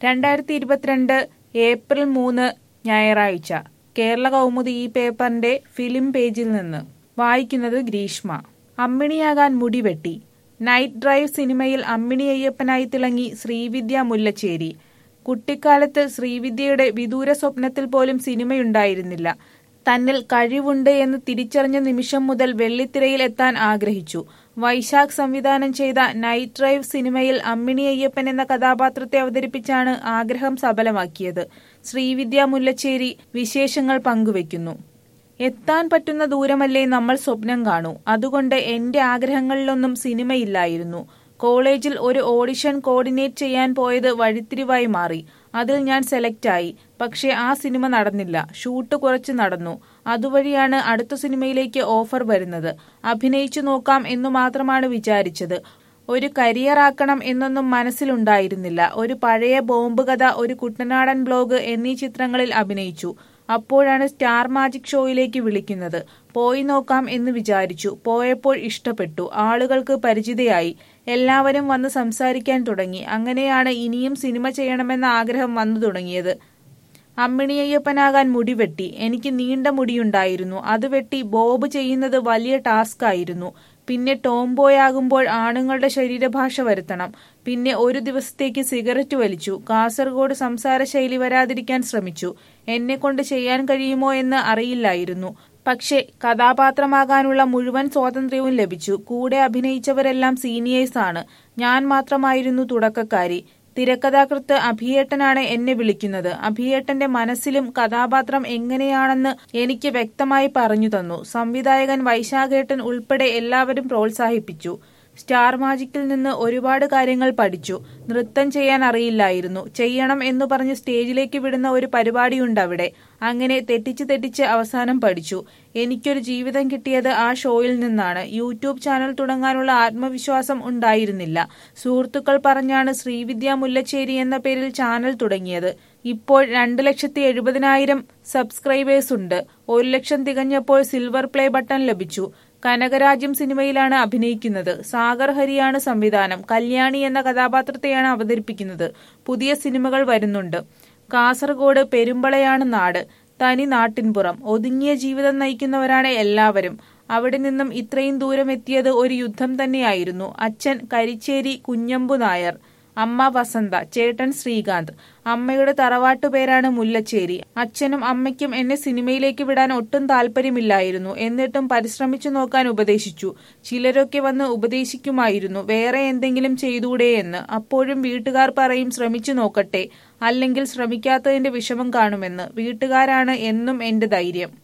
രണ്ടായിരത്തി ഇരുപത്തിരണ്ട് ഏപ്രിൽ മൂന്ന് ഞായറാഴ്ച കേരള കൗമുദി ഈ പേപ്പറിന്റെ ഫിലിം പേജിൽ നിന്ന് വായിക്കുന്നത് ഗ്രീഷ്മ അമ്മിണിയാകാൻ മുടിവെട്ടി നൈറ്റ് ഡ്രൈവ് സിനിമയിൽ അമ്മിണി അയ്യപ്പനായി തിളങ്ങി ശ്രീവിദ്യ മുല്ലച്ചേരി കുട്ടിക്കാലത്ത് ശ്രീവിദ്യയുടെ വിദൂര സ്വപ്നത്തിൽ പോലും സിനിമയുണ്ടായിരുന്നില്ല തന്നിൽ കഴിവുണ്ട് എന്ന് തിരിച്ചറിഞ്ഞ നിമിഷം മുതൽ വെള്ളിത്തിരയിൽ എത്താൻ ആഗ്രഹിച്ചു വൈശാഖ് സംവിധാനം ചെയ്ത നൈറ്റ് ഡ്രൈവ് സിനിമയിൽ അമ്മിണി അയ്യപ്പൻ എന്ന കഥാപാത്രത്തെ അവതരിപ്പിച്ചാണ് ആഗ്രഹം സഫലമാക്കിയത് ശ്രീവിദ്യ മുല്ലച്ചേരി വിശേഷങ്ങൾ പങ്കുവെക്കുന്നു എത്താൻ പറ്റുന്ന ദൂരമല്ലേ നമ്മൾ സ്വപ്നം കാണൂ അതുകൊണ്ട് എന്റെ ആഗ്രഹങ്ങളിലൊന്നും സിനിമയില്ലായിരുന്നു കോളേജിൽ ഒരു ഓഡിഷൻ കോർഡിനേറ്റ് ചെയ്യാൻ പോയത് വഴിത്തിരിവായി മാറി അതിൽ ഞാൻ സെലക്റ്റായി പക്ഷേ ആ സിനിമ നടന്നില്ല ഷൂട്ട് കുറച്ച് നടന്നു അതുവഴിയാണ് അടുത്ത സിനിമയിലേക്ക് ഓഫർ വരുന്നത് അഭിനയിച്ചു നോക്കാം എന്നു മാത്രമാണ് വിചാരിച്ചത് ഒരു കരിയർ ആക്കണം എന്നൊന്നും മനസ്സിലുണ്ടായിരുന്നില്ല ഒരു പഴയ ബോംബ് കഥ ഒരു കുട്ടനാടൻ ബ്ലോഗ് എന്നീ ചിത്രങ്ങളിൽ അഭിനയിച്ചു അപ്പോഴാണ് സ്റ്റാർ മാജിക് ഷോയിലേക്ക് വിളിക്കുന്നത് പോയി നോക്കാം എന്ന് വിചാരിച്ചു പോയപ്പോൾ ഇഷ്ടപ്പെട്ടു ആളുകൾക്ക് പരിചിതയായി എല്ലാവരും വന്ന് സംസാരിക്കാൻ തുടങ്ങി അങ്ങനെയാണ് ഇനിയും സിനിമ ചെയ്യണമെന്ന ആഗ്രഹം വന്നു തുടങ്ങിയത് അമ്മിണിയയ്യപ്പനാകാൻ മുടി വെട്ടി എനിക്ക് നീണ്ട മുടിയുണ്ടായിരുന്നു അത് വെട്ടി ബോബ് ചെയ്യുന്നത് വലിയ ടാസ്ക് ആയിരുന്നു പിന്നെ ടോംബോയാകുമ്പോൾ ആണുങ്ങളുടെ ശരീരഭാഷ വരുത്തണം പിന്നെ ഒരു ദിവസത്തേക്ക് സിഗരറ്റ് വലിച്ചു കാസർഗോഡ് സംസാര ശൈലി വരാതിരിക്കാൻ ശ്രമിച്ചു എന്നെ കൊണ്ട് ചെയ്യാൻ കഴിയുമോ എന്ന് അറിയില്ലായിരുന്നു പക്ഷേ കഥാപാത്രമാകാനുള്ള മുഴുവൻ സ്വാതന്ത്ര്യവും ലഭിച്ചു കൂടെ അഭിനയിച്ചവരെല്ലാം സീനിയേഴ്സ് ആണ് ഞാൻ മാത്രമായിരുന്നു തുടക്കക്കാരി തിരക്കഥാകൃത്ത് അഭിയേട്ടനാണ് എന്നെ വിളിക്കുന്നത് അഭിയേട്ടന്റെ മനസ്സിലും കഥാപാത്രം എങ്ങനെയാണെന്ന് എനിക്ക് വ്യക്തമായി പറഞ്ഞു തന്നു സംവിധായകൻ വൈശാഖേട്ടൻ ഉൾപ്പെടെ എല്ലാവരും പ്രോത്സാഹിപ്പിച്ചു സ്റ്റാർ മാജിക്കിൽ നിന്ന് ഒരുപാട് കാര്യങ്ങൾ പഠിച്ചു നൃത്തം ചെയ്യാൻ അറിയില്ലായിരുന്നു ചെയ്യണം എന്ന് പറഞ്ഞ് സ്റ്റേജിലേക്ക് വിടുന്ന ഒരു പരിപാടിയുണ്ട് അവിടെ അങ്ങനെ തെറ്റിച്ച് തെറ്റിച്ച് അവസാനം പഠിച്ചു എനിക്കൊരു ജീവിതം കിട്ടിയത് ആ ഷോയിൽ നിന്നാണ് യൂട്യൂബ് ചാനൽ തുടങ്ങാനുള്ള ആത്മവിശ്വാസം ഉണ്ടായിരുന്നില്ല സുഹൃത്തുക്കൾ പറഞ്ഞാണ് ശ്രീവിദ്യ മുല്ലച്ചേരി എന്ന പേരിൽ ചാനൽ തുടങ്ങിയത് ഇപ്പോൾ രണ്ട് ലക്ഷത്തി എഴുപതിനായിരം സബ്സ്ക്രൈബേഴ്സ് ഉണ്ട് ഒരു ലക്ഷം തികഞ്ഞപ്പോൾ സിൽവർ പ്ലേ ബട്ടൺ ലഭിച്ചു കനകരാജ്യം സിനിമയിലാണ് അഭിനയിക്കുന്നത് സാഗർ ഹരിയാണ് സംവിധാനം കല്യാണി എന്ന കഥാപാത്രത്തെയാണ് അവതരിപ്പിക്കുന്നത് പുതിയ സിനിമകൾ വരുന്നുണ്ട് കാസർഗോഡ് പെരുമ്പളയാണ് നാട് തനി നാട്ടിൻപുറം ഒതുങ്ങിയ ജീവിതം നയിക്കുന്നവരാണ് എല്ലാവരും അവിടെ നിന്നും ഇത്രയും ദൂരം എത്തിയത് ഒരു യുദ്ധം തന്നെയായിരുന്നു അച്ഛൻ കരിച്ചേരി കുഞ്ഞമ്പു നായർ അമ്മ വസന്ത ചേട്ടൻ ശ്രീകാന്ത് അമ്മയുടെ തറവാട്ടു പേരാണ് മുല്ലച്ചേരി അച്ഛനും അമ്മയ്ക്കും എന്നെ സിനിമയിലേക്ക് വിടാൻ ഒട്ടും താല്പര്യമില്ലായിരുന്നു എന്നിട്ടും പരിശ്രമിച്ചു നോക്കാൻ ഉപദേശിച്ചു ചിലരൊക്കെ വന്ന് ഉപദേശിക്കുമായിരുന്നു വേറെ എന്തെങ്കിലും ചെയ്തൂടെ എന്ന് അപ്പോഴും വീട്ടുകാർ പറയും ശ്രമിച്ചു നോക്കട്ടെ അല്ലെങ്കിൽ ശ്രമിക്കാത്തതിന്റെ വിഷമം കാണുമെന്ന് വീട്ടുകാരാണ് എന്നും എന്റെ ധൈര്യം